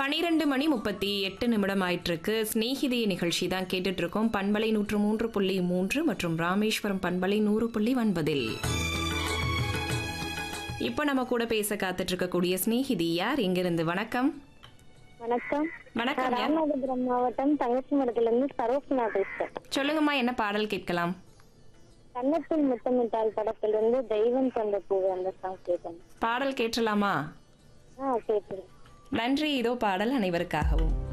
பனிரெண்டு மணி முப்பத்தி எட்டு நிமிடம் ஆயிட்டிருக்கு ஸ்நேகிதி நிகழ்ச்சி தான் கேட்டுட்டு இருக்கோம் பண்பலை நூற்று மூன்று புள்ளி மூன்று மற்றும் ராமேஸ்வரம் பண்பலை நூறு புள்ளி ஒன்பதில் இப்போ நம்ம கூட பேச காத்துட்டு இருக்கக்கூடிய ஸ்நேகிதி யார் இங்கிருந்து வணக்கம் வணக்கம் வணக்கம் நான் யார் ராமநாதபுரம் மாவட்டம் தங்கச்சி மடத்துல இருந்து சரோஃபனா பேசுறேன் சொல்லுங்கம்மா என்ன பாடல் கேட்கலாம் கன்னத்தில் முத்தமிட்டால் படத்துல இருந்து தெய்வம் தந்த பூவு அந்த சாங் கேட்டேன் பாடல் கேட்டலாமா ஆ கேட்டுருங்க நன்றி இதோ பாடல் அனைவருக்காகவும்